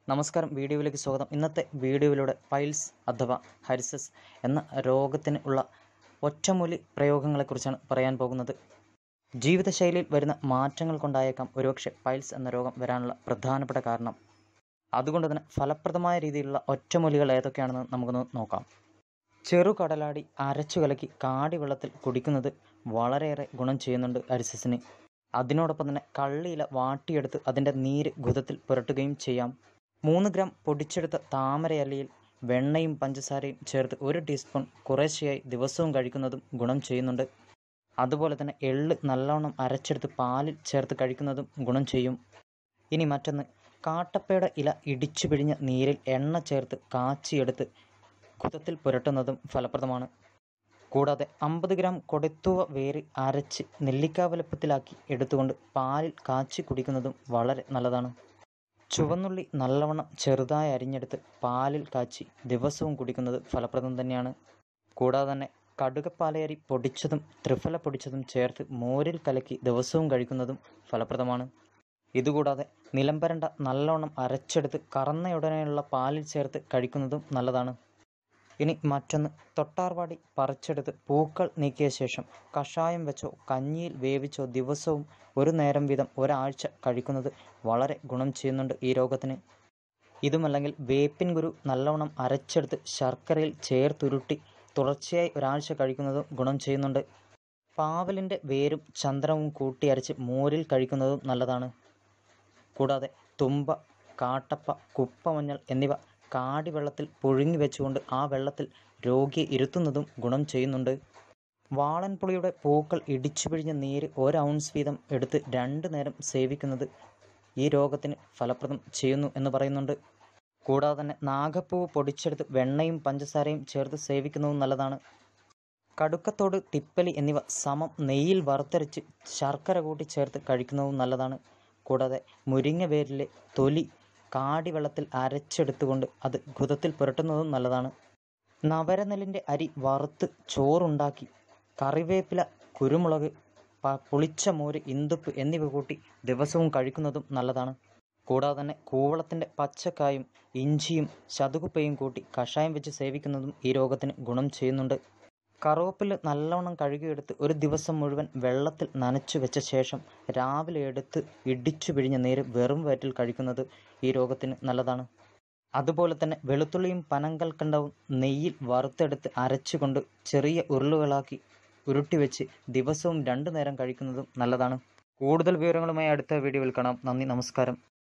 നമസ്കാരം വീഡിയോയിലേക്ക് സ്വാഗതം ഇന്നത്തെ വീഡിയോയിലൂടെ പൈൽസ് അഥവാ ഹരിസസ് എന്ന രോഗത്തിന് ഉള്ള ഒറ്റമൂലി പ്രയോഗങ്ങളെക്കുറിച്ചാണ് പറയാൻ പോകുന്നത് ജീവിതശൈലിയിൽ വരുന്ന മാറ്റങ്ങൾ കൊണ്ടായേക്കാം ഒരുപക്ഷെ പൈൽസ് എന്ന രോഗം വരാനുള്ള പ്രധാനപ്പെട്ട കാരണം അതുകൊണ്ട് തന്നെ ഫലപ്രദമായ രീതിയിലുള്ള ഒറ്റമൂലികൾ ഏതൊക്കെയാണെന്ന് നമുക്കൊന്ന് നോക്കാം ചെറുകടലാടി അരച്ചു കലക്കി കാടി വെള്ളത്തിൽ കുടിക്കുന്നത് വളരെയേറെ ഗുണം ചെയ്യുന്നുണ്ട് അരിസസിന് അതിനോടൊപ്പം തന്നെ കള്ളിയില വാട്ടിയെടുത്ത് അതിൻ്റെ നീര് ഗുദത്തിൽ പുരട്ടുകയും ചെയ്യാം മൂന്ന് ഗ്രാം പൊടിച്ചെടുത്ത താമരയല്ലയിൽ വെണ്ണയും പഞ്ചസാരയും ചേർത്ത് ഒരു ടീസ്പൂൺ കുറേശ്ശെയായി ദിവസവും കഴിക്കുന്നതും ഗുണം ചെയ്യുന്നുണ്ട് അതുപോലെ തന്നെ എള്ള് നല്ലവണ്ണം അരച്ചെടുത്ത് പാലിൽ ചേർത്ത് കഴിക്കുന്നതും ഗുണം ചെയ്യും ഇനി മറ്റൊന്ന് കാട്ടപ്പയുടെ ഇല ഇടിച്ചു പിഴിഞ്ഞ നീരിൽ എണ്ണ ചേർത്ത് കാച്ചിയെടുത്ത് കുതത്തിൽ പുരട്ടുന്നതും ഫലപ്രദമാണ് കൂടാതെ അമ്പത് ഗ്രാം കൊടിത്തുവ വേര് അരച്ച് നെല്ലിക്ക വലുപ്പത്തിലാക്കി എടുത്തുകൊണ്ട് പാലിൽ കാച്ചി കുടിക്കുന്നതും വളരെ നല്ലതാണ് ചുവന്നുള്ളി നല്ലവണ്ണം ചെറുതായി അരിഞ്ഞെടുത്ത് പാലിൽ കാച്ചി ദിവസവും കുടിക്കുന്നത് ഫലപ്രദം തന്നെയാണ് കൂടാതെ തന്നെ കടുകപ്പാലയരി പൊടിച്ചതും ത്രിഫല പൊടിച്ചതും ചേർത്ത് മോരിൽ കലക്കി ദിവസവും കഴിക്കുന്നതും ഫലപ്രദമാണ് ഇതുകൂടാതെ നിലംപരണ്ട നല്ലവണ്ണം അരച്ചെടുത്ത് കറന്നയുടനെയുള്ള പാലിൽ ചേർത്ത് കഴിക്കുന്നതും നല്ലതാണ് ഇനി മറ്റൊന്ന് തൊട്ടാർവാടി പറിച്ചെടുത്ത് പൂക്കൾ നീക്കിയ ശേഷം കഷായം വെച്ചോ കഞ്ഞിയിൽ വേവിച്ചോ ദിവസവും ഒരു നേരം വീതം ഒരാഴ്ച കഴിക്കുന്നത് വളരെ ഗുണം ചെയ്യുന്നുണ്ട് ഈ രോഗത്തിന് ഇതുമല്ലെങ്കിൽ വേപ്പിൻ കുരു നല്ലവണ്ണം അരച്ചെടുത്ത് ശർക്കരയിൽ ചേർത്തുരുട്ടി തുടർച്ചയായി ഒരാഴ്ച കഴിക്കുന്നതും ഗുണം ചെയ്യുന്നുണ്ട് പാവലിൻ്റെ വേരും ചന്ദ്രവും കൂട്ടി അരച്ച് മോരിൽ കഴിക്കുന്നതും നല്ലതാണ് കൂടാതെ തുമ്പ കാട്ടപ്പ കുപ്പമഞ്ഞൾ എന്നിവ കാടി വെള്ളത്തിൽ പുഴുങ്ങി വെച്ചുകൊണ്ട് ആ വെള്ളത്തിൽ രോഗിയെ ഇരുത്തുന്നതും ഗുണം ചെയ്യുന്നുണ്ട് വാളൻപുളിയുടെ പൂക്കൾ ഇടിച്ചു പിഴിഞ്ഞ നീര് ഒരു ഔൺസ് വീതം എടുത്ത് രണ്ട് നേരം സേവിക്കുന്നത് ഈ രോഗത്തിന് ഫലപ്രദം ചെയ്യുന്നു എന്ന് പറയുന്നുണ്ട് കൂടാതെ തന്നെ നാഗപ്പൂവ് പൊടിച്ചെടുത്ത് വെണ്ണയും പഞ്ചസാരയും ചേർത്ത് സേവിക്കുന്നതും നല്ലതാണ് കടുക്കത്തോട് തിപ്പലി എന്നിവ സമം നെയ്യിൽ വറുത്തരച്ച് ശർക്കര കൂട്ടി ചേർത്ത് കഴിക്കുന്നതും നല്ലതാണ് കൂടാതെ മുരിങ്ങ വേരിലെ തൊലി കാടി വെള്ളത്തിൽ അരച്ചെടുത്തുകൊണ്ട് അത് ഘുതത്തിൽ പുരട്ടുന്നതും നല്ലതാണ് നവരനെല്ലിൻ്റെ അരി വറുത്ത് ചോറുണ്ടാക്കി കറിവേപ്പില കുരുമുളക് പ- പുളിച്ച മോര് ഇന്തുപ്പ് എന്നിവ കൂട്ടി ദിവസവും കഴിക്കുന്നതും നല്ലതാണ് കൂടാതെ തന്നെ കൂവളത്തിൻ്റെ പച്ചക്കായും ഇഞ്ചിയും ശതുകുപ്പയും കൂട്ടി കഷായം വെച്ച് സേവിക്കുന്നതും ഈ രോഗത്തിന് ഗുണം ചെയ്യുന്നുണ്ട് കറുവപ്പില് നല്ലവണ്ണം കഴുകിയെടുത്ത് ഒരു ദിവസം മുഴുവൻ വെള്ളത്തിൽ നനച്ചു വെച്ച ശേഷം രാവിലെ എടുത്ത് ഇടിച്ചു പിഴിഞ്ഞ നീര് വെറും വയറ്റിൽ കഴിക്കുന്നത് ഈ രോഗത്തിന് നല്ലതാണ് അതുപോലെ തന്നെ വെളുത്തുള്ളിയും പനങ്കൽക്കണ്ടവും നെയ്യിൽ വറുത്തെടുത്ത് അരച്ചുകൊണ്ട് ചെറിയ ഉരുളുകളാക്കി ഉരുട്ടി വെച്ച് ദിവസവും രണ്ടു നേരം കഴിക്കുന്നതും നല്ലതാണ് കൂടുതൽ വിവരങ്ങളുമായി അടുത്ത വീഡിയോയിൽ കാണാം നന്ദി നമസ്കാരം